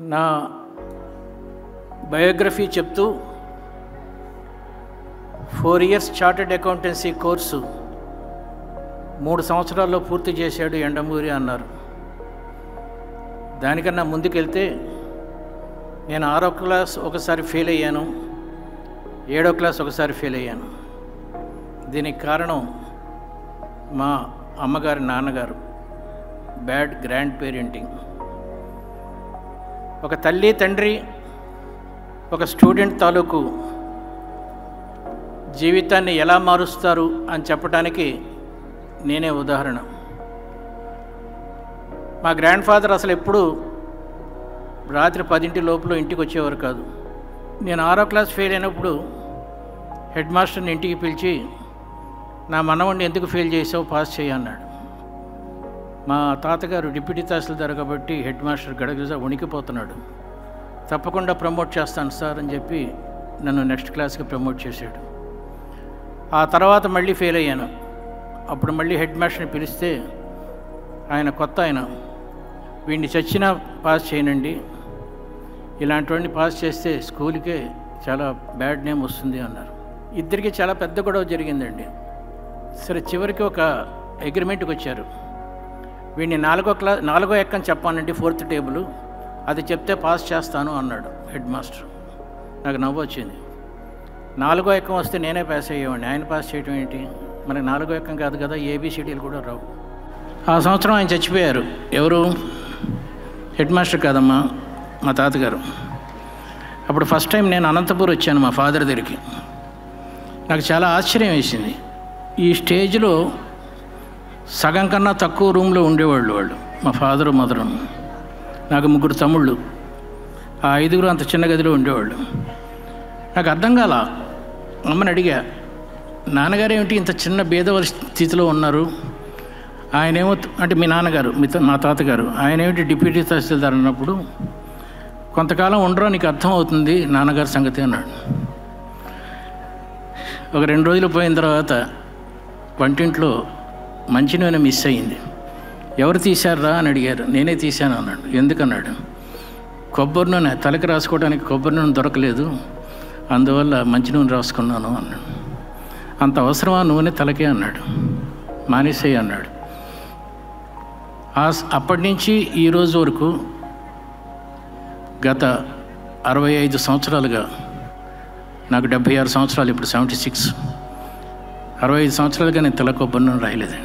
నా బయోగ్రఫీ చెప్తూ four years chartered accountancy course మూడు సంవత్సరాల్లో పూర్తి చేశాడు ఎండమూరి అన్నారు దానికన్నా ముందుకెళ్తే నేను ఆరో క్లాస్ ఒకసారి ఫెయిల్ అయ్యాను ఏడో క్లాస్ ఒకసారి ఫెయిల్ అయ్యాను దీనికి కారణం మా అమ్మగారి నాన్నగారు బ్యాడ్ గ్రాండ్ పేరెంటింగ్ ఒక తల్లి తండ్రి ఒక స్టూడెంట్ తాలూకు జీవితాన్ని ఎలా మారుస్తారు అని చెప్పడానికి నేనే ఉదాహరణ మా గ్రాండ్ ఫాదర్ అసలు ఎప్పుడు రాత్రి పదింటి లోపల ఇంటికి వచ్చేవారు కాదు నేను ఆరో క్లాస్ ఫెయిల్ అయినప్పుడు హెడ్ మాస్టర్ని ఇంటికి పిలిచి నా మనవడిని ఎందుకు ఫెయిల్ చేసావు పాస్ చేయి అన్నాడు మా తాతగారు డిప్యూటీ తహసీల్దార్ కాబట్టి హెడ్ మాస్టర్ గడగజ వణికిపోతున్నాడు తప్పకుండా ప్రమోట్ చేస్తాను సార్ అని చెప్పి నన్ను నెక్స్ట్ క్లాస్కి ప్రమోట్ చేశాడు ఆ తర్వాత మళ్ళీ ఫెయిల్ అయ్యాను అప్పుడు మళ్ళీ హెడ్ మాస్టర్ని పిలిస్తే ఆయన కొత్త ఆయన వీడిని చచ్చినా పాస్ చేయనండి ఇలాంటివన్నీ పాస్ చేస్తే స్కూల్కే చాలా బ్యాడ్ నేమ్ వస్తుంది అన్నారు ఇద్దరికి చాలా పెద్ద గొడవ జరిగిందండి సరే చివరికి ఒక అగ్రిమెంట్కి వచ్చారు వీడిని నాలుగో క్లా నాలుగో ఎక్కని చెప్పానండి ఫోర్త్ టేబుల్ అది చెప్తే పాస్ చేస్తాను అన్నాడు హెడ్ మాస్టర్ నాకు నవ్వు వచ్చింది నాలుగో ఎక్కం వస్తే నేనే పాస్ అయ్యేవాడిని ఆయన పాస్ చేయడం ఏంటి మనకి నాలుగో ఎక్కం కాదు కదా ఏబిసిడీలు కూడా రావు ఆ సంవత్సరం ఆయన చచ్చిపోయారు ఎవరు హెడ్ మాస్టర్ కాదమ్మా మా తాతగారు అప్పుడు ఫస్ట్ టైం నేను అనంతపూర్ వచ్చాను మా ఫాదర్ దగ్గరికి నాకు చాలా ఆశ్చర్యం వేసింది ఈ స్టేజ్లో సగం కన్నా తక్కువ రూమ్లో ఉండేవాళ్ళు వాళ్ళు మా ఫాదరు మదరు నాకు ముగ్గురు తమ్ముళ్ళు ఆ ఐదుగురు అంత చిన్న గదిలో ఉండేవాళ్ళు నాకు అర్థం కాల అమ్మని అడిగా నాన్నగారు ఏమిటి ఇంత చిన్న భేద స్థితిలో ఉన్నారు ఆయనేమో అంటే మీ నాన్నగారు మీ త- మా తాతగారు ఆయన ఏమిటి డిప్యూటీ తహసీల్దార్ అన్నప్పుడు కొంతకాలం ఉండరో నీకు అర్థం అవుతుంది నాన్నగారి సంగతి అన్నాడు ఒక రెండు రోజులు పోయిన తర్వాత వంటింట్లో మంచినూనె మిస్ అయ్యింది ఎవరు తీశారా అని అడిగారు నేనే తీశాను అన్నాడు ఎందుకన్నాడు కొబ్బరి నూనె తలకి రాసుకోవడానికి కొబ్బరి నూనె దొరకలేదు అందువల్ల మంచి నూనె రాసుకున్నాను అన్నాడు అంత అవసరమా నూనె తలకే అన్నాడు మానేసేయి అన్నాడు ఆ స- అప్పటి నుంచి ఈ రోజు వరకు గత అరవై ఐదు సంవత్సరాలుగా నాకు డెబ్భై ఆరు సంవత్సరాలు ఇప్పుడు సెవెంటీ సిక్స్ అరవై ఐదు సంవత్సరాలుగా నేను తల కొబ్బరి నూనె రాయలేదు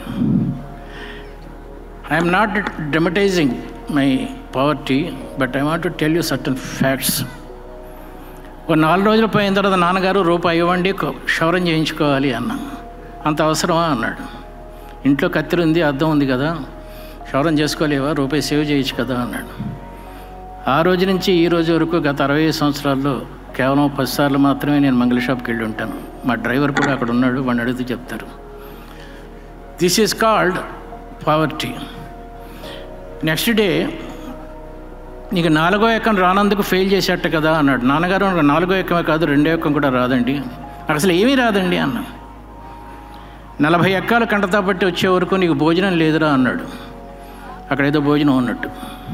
I'm not dramatising my poverty but I want to tell you certain facts ఒక నాలుగు రోజులు పోయిన తర్వాత నాన్నగారు రూపాయి ఇవ్వండి కొ- క్షౌరం చేయించుకోవాలి అన్న అంత అవసరమా అన్నాడు ఇంట్లో కత్తిరి ఉంది అద్దం ఉంది కదా క్షౌరం చేసుకోలేవా రూపాయి సేవ్ చేయొచ్చు కదా అన్నాడు ఆ రోజు నుంచి ఈ రోజు వరకు గత అరవై ఐదు సంవత్సరాల్లో కేవలం పది సార్లు మాత్రమే నేను మంగళ షాప్కి వెళ్ళి ఉంటాను మా డ్రైవర్ కూడా అక్కడ ఉన్నాడు వాడిని అడిగితే చెప్తారు this is called poverty next day నీకు నాలుగో ఎక్కం రానందుకు ఫెయిల్ చేసేట కదా అన్నాడు నాన్నగారు నాకు నాలుగో ఎక్కమే కాదు రెండో ఎక్కం కూడా రాదండి నాకు అసలు ఏమీ రాదండి అన్నా నలభై ఎక్కాలు కంటతా పట్టి వచ్చే వరకు నీకు భోజనం లేదురా అన్నాడు అక్కడ ఏదో భోజనం ఉన్నట్టు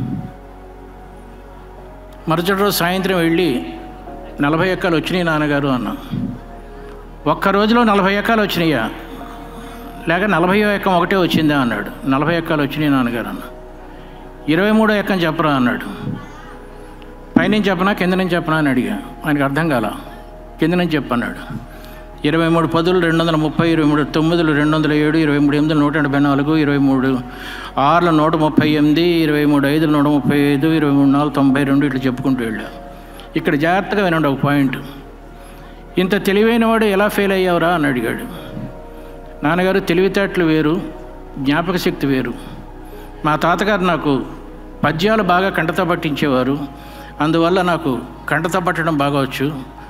మరుసటి రోజు సాయంత్రం వెళ్ళి నలభై ఎక్కాలు వచ్చినాయి నాన్నగారు అన్నా ఒక్క రోజులో నలభై ఎక్కాలు వచ్చినాయా లేక నలభై ఎక్కం ఒకటే వచ్చిందా అన్నాడు నలభై ఎక్కాలు వచ్చినాయి నాన్నగారు అన్న ఇరవై మూడో ఎక్కం చెప్పరా అన్నాడు పైనుంచి చెప్పనా కింద నుంచి చెప్పనా అని అడిగా ఆయనకు అర్థం కాల కింద నుంచి చెప్పన్నాడు ఇరవై మూడు పదులు రెండు వందల ముప్పై ఇరవై మూడు తొమ్మిదిలు రెండు వందల ఏడు ఇరవై మూడు ఎనిమిది నూట ఎనభై నాలుగు ఇరవై మూడు ఆరులు నూట ముప్పై ఎనిమిది ఇరవై మూడు ఐదులు నూట ముప్పై ఐదు ఇరవై మూడు నాలుగు తొంభై రెండు ఇట్లా చెప్పుకుంటూ వెళ్ళా ఇక్కడ జాగ్రత్తగా వినండి ఒక పాయింట్ ఇంత తెలివైన వాడు ఎలా ఫెయిల్ అయ్యావురా అని అడిగాడు నాన్నగారు తెలివితేటలు వేరు జ్ఞాపక శక్తి వేరు మా తాతగారు నాకు పద్యాలు బాగా కంటత పట్టించేవారు అందువల్ల నాకు కంటత పట్టడం బాగా వచ్చు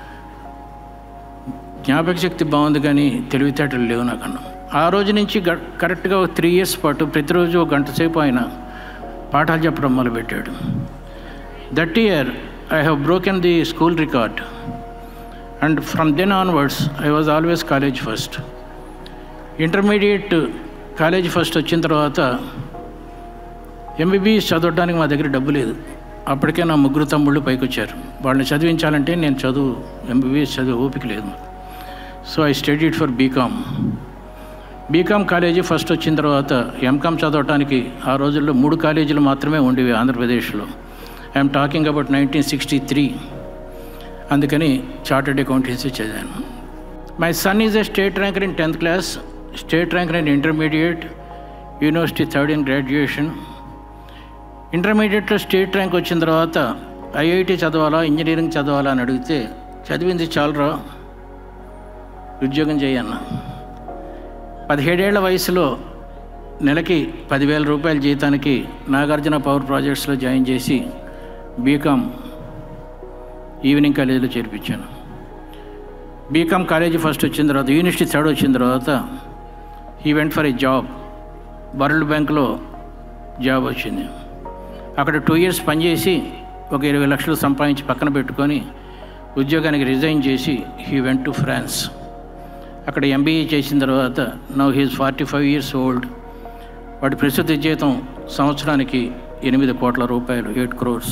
జ్ఞాపక శక్తి బాగుంది కానీ తెలివితేటలు లేవు నాకన్నా ఆ రోజు నుంచి గ- కరెక్ట్గా ఒక త్రీ ఇయర్స్ పాటు ప్రతిరోజు ఒక గంట సేపు ఆయన పాఠాలు చెప్పడం మొదలుపెట్టాడు that year I have broken the school record and from then onwards I was always college first intermediate college first వచ్చిన తర్వాత ఎంబీబీఎస్ చదవడానికి మా దగ్గర డబ్బు లేదు అప్పటికే నా ముగ్గురు తమ్ముళ్ళు పైకి వచ్చారు వాళ్ళని చదివించాలంటే నేను చదువు ఎంబీబీఎస్ చదువు ఓపిక లేదు so I studied for BCom BCom college first వచ్చిన తర్వాత ఎంకామ్ చదవటానికి ఆ రోజుల్లో మూడు కాలేజీలు మాత్రమే ఉండేవి ఆంధ్రప్రదేశ్లో I'm talking about nineteen sixty three అందుకని చార్టెడ్ అకౌంటెన్సీ చదివాను my son is a state ranker in tenth class state ranker in intermediate university third in graduation ఇంటర్మీడియట్లో స్టేట్ ర్యాంక్ వచ్చిన తర్వాత ఐఐటి చదవాలా ఇంజనీరింగ్ చదవాలా అని అడిగితే చదివింది చాలరా ఉద్యోగం చేయన్న పదిహేడేళ్ల వయసులో నెలకి పదివేల రూపాయల జీతానికి నాగార్జున పవర్ ప్రాజెక్ట్స్లో జాయిన్ చేసి బీకామ్ ఈవినింగ్ కాలేజీలో చేర్పించాను బీకామ్ కాలేజీ ఫస్ట్ వచ్చిన తర్వాత యూనివర్సిటీ థర్డ్ వచ్చిన తర్వాత he went for a job World బ్యాంక్లో జాబ్ వచ్చింది అక్కడ టూ ఇయర్స్ పనిచేసి ఒక ఇరవై లక్షలు సంపాదించి పక్కన పెట్టుకొని ఉద్యోగానికి రిజైన్ చేసి హీ వెంట్ టు ఫ్రాన్స్ అక్కడ ఎంబీఏ చేసిన తర్వాత now he's forty five years old వాడి ప్రస్తుత జీతం సంవత్సరానికి ఎనిమిది కోట్ల రూపాయలు ఎయిట్ క్రోర్స్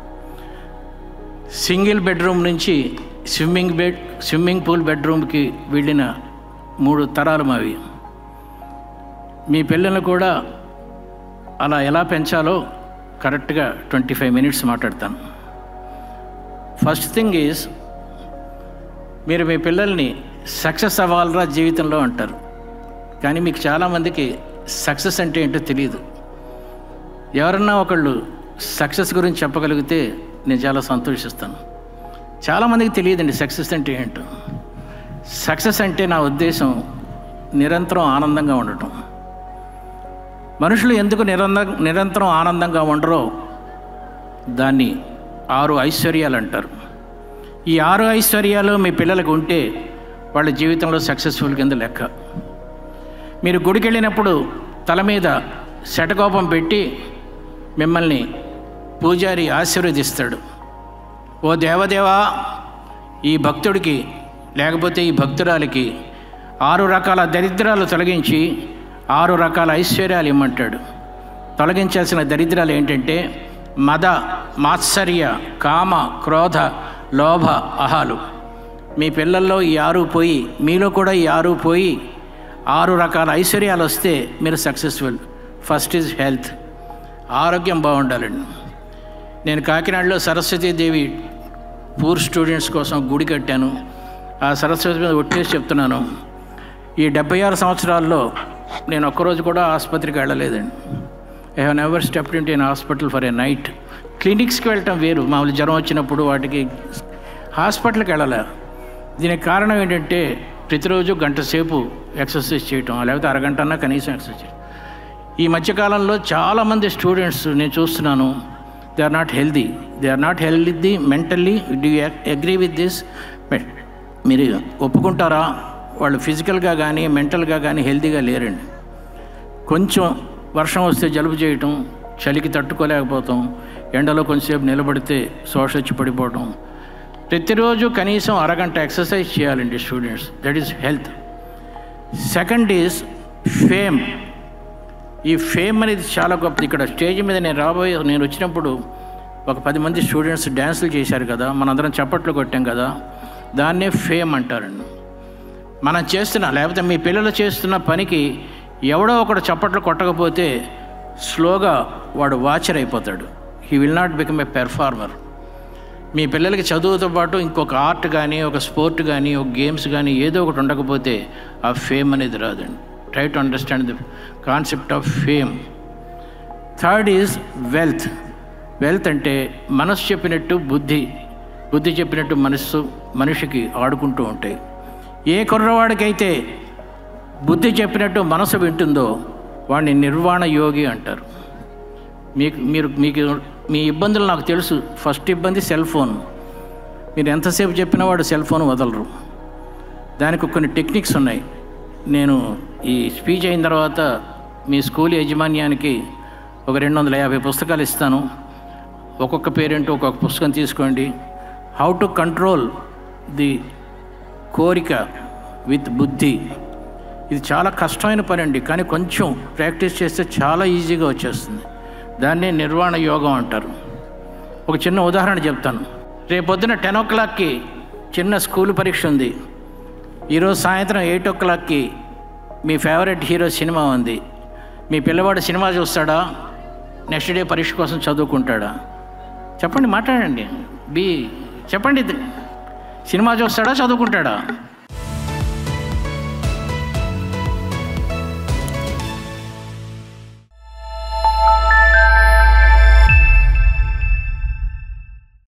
సింగిల్ బెడ్రూమ్ నుంచి స్విమ్మింగ్ బెడ్ స్విమ్మింగ్ పూల్ బెడ్రూమ్కి వెళ్ళిన మూడు తరాలు మావి మీ పిల్లల్ని కూడా అలా ఎలా పెంచాలో కరెక్ట్గా ట్వంటీ ఫైవ్ మినిట్స్ మాట్లాడతాను ఫస్ట్ థింగ్ ఈజ్ మీరు మీ పిల్లల్ని సక్సెస్ అవ్వాలరా జీవితంలో అంటారు కానీ మీకు చాలామందికి సక్సెస్ అంటే ఏంటో తెలియదు ఎవరన్నా ఒకళ్ళు సక్సెస్ గురించి చెప్పగలిగితే నేను చాలా సంతోషిస్తాను చాలామందికి తెలియదండి సక్సెస్ అంటే ఏంటో సక్సెస్ అంటే నా ఉద్దేశం నిరంతరం ఆనందంగా ఉండటం మనుషులు ఎందుకు నిరంతర నిరంతరం ఆనందంగా ఉండరో దాన్ని ఆరు ఐశ్వర్యాలు అంటారు ఈ ఆరు ఐశ్వర్యాలు మీ పిల్లలకు ఉంటే వాళ్ళ జీవితంలో సక్సెస్ఫుల్ కింద లెక్క మీరు గుడికి వెళ్ళినప్పుడు తల మీద శటకోపం పెట్టి మిమ్మల్ని పూజారి ఆశీర్వదిస్తాడు ఓ దేవదేవా ఈ భక్తుడికి లేకపోతే ఈ భక్తురాలికి ఆరు రకాల దరిద్రాలు తొలగించి ఆరు రకాల ఐశ్వర్యాలు ఇమ్మంటాడు తొలగించాల్సిన దరిద్రాలు ఏంటంటే మద మాత్సర్య కామ క్రోధ లోభ అహాలు మీ పిల్లల్లో ఈ ఆరు పోయి మీలో కూడా ఈ ఆరు పోయి ఆరు రకాల ఐశ్వర్యాలు వస్తే మీరు సక్సెస్ఫుల్ ఫస్ట్ ఈజ్ హెల్త్ ఆరోగ్యం బాగుండాలండి నేను కాకినాడలో సరస్వతీదేవి పూర్ స్టూడెంట్స్ కోసం గుడి కట్టాను ఆ సరస్వతి మీద ఒట్టేసి చెప్తున్నాను ఈ డెబ్బై ఆరు సంవత్సరాల్లో నేను ఒక్కరోజు కూడా ఆసుపత్రికి వెళ్ళలేదండి I have never stepped into in hospital for a night క్లినిక్స్కి వెళ్ళటం వేరు మామూలు జ్వరం వచ్చినప్పుడు వాటికి హాస్పిటల్కి వెళ్ళలే దీనికి కారణం ఏంటంటే ప్రతిరోజు గంట సేపు ఎక్సర్సైజ్ చేయటం లేకపోతే అరగంట అన్నా కనీసం ఎక్సర్సైజ్ చేయటం ఈ మధ్యకాలంలో చాలామంది స్టూడెంట్స్ నేను చూస్తున్నాను they are not healthy they are not healthy mentally do agree with this మీరు ఒప్పుకుంటారా వాళ్ళు ఫిజికల్గా కానీ మెంటల్గా కానీ హెల్తీగా లేరండి కొంచెం వర్షం వస్తే జలుబు చేయటం చలికి తట్టుకోలేకపోతాం ఎండలో కొంచెంసేపు నిలబడితే శోషొచ్చి పడిపోవటం ప్రతిరోజు కనీసం అరగంట ఎక్సర్సైజ్ చేయాలండి students that is health second is fame ఈ ఫేమ్ అనేది చాలా గొప్పది ఇక్కడ స్టేజ్ మీద నేను రాబోయే నేను వచ్చినప్పుడు ఒక పది మంది స్టూడెంట్స్ డ్యాన్సులు చేశారు కదా మనందరం చప్పట్లు కొట్టాం కదా దాన్నే ఫేమ్ అంటారండి మనం చేస్తున్న లేకపోతే మీ పిల్లలు చేస్తున్న పనికి ఎవడో ఒకడు చప్పట్లు కొట్టకపోతే స్లోగా వాడు వాచర్ అయిపోతాడు he will not become a performer మీ పిల్లలకి చదువుతో పాటు ఇంకొక ఆర్ట్ కానీ ఒక స్పోర్ట్ కానీ ఒక గేమ్స్ కానీ ఏదో ఒకటి ఉండకపోతే ఆ ఫేమ్ అనేది రాదండి try to understand the concept of fame third is wealth wealth అంటే మనసు చెప్పినట్టు బుద్ధి బుద్ధి చెప్పినట్టు మనస్సు మనిషికి ఆడుకుంటూ ఉంటాయి ఏ కుర్రవాడికైతే బుద్ధి చెప్పినట్టు మనసు వింటుందో వాడిని నిర్వాణ యోగి అంటారు మీకు మీరు మీకు మీ ఇబ్బందులు నాకు తెలుసు ఫస్ట్ ఇబ్బంది సెల్ ఫోన్ మీరు ఎంతసేపు చెప్పినా వాడు సెల్ ఫోన్ వదలరు దానికి కొన్ని టెక్నిక్స్ ఉన్నాయి నేను ఈ స్పీచ్ అయిన తర్వాత మీ స్కూల్ యాజమాన్యానికి ఒక రెండు వందల యాభై పుస్తకాలు ఇస్తాను ఒక్కొక్క పేరెంట్ ఒక్కొక్క పుస్తకం తీసుకోండి హౌ టు కంట్రోల్ ది కోరిక విత్ బుద్ధి ఇది చాలా కష్టమైన పని అండి కానీ కొంచెం ప్రాక్టీస్ చేస్తే చాలా ఈజీగా వచ్చేస్తుంది దాన్నే నిర్వాణ యోగం అంటారు ఒక చిన్న ఉదాహరణ చెప్తాను రేపు పొద్దున టెన్ ఓ క్లాక్కి చిన్న స్కూల్ పరీక్ష ఉంది ఈరోజు సాయంత్రం ఎయిట్ ఓ క్లాక్కి మీ ఫేవరెట్ హీరో సినిమా ఉంది మీ పిల్లవాడు సినిమా చూస్తాడా నెక్స్ట్ డే పరీక్ష కోసం చదువుకుంటాడా చెప్పండి మాట్లాడండి బి చెప్పండి సినిమా చూస్తాడా చదువుకుంటాడా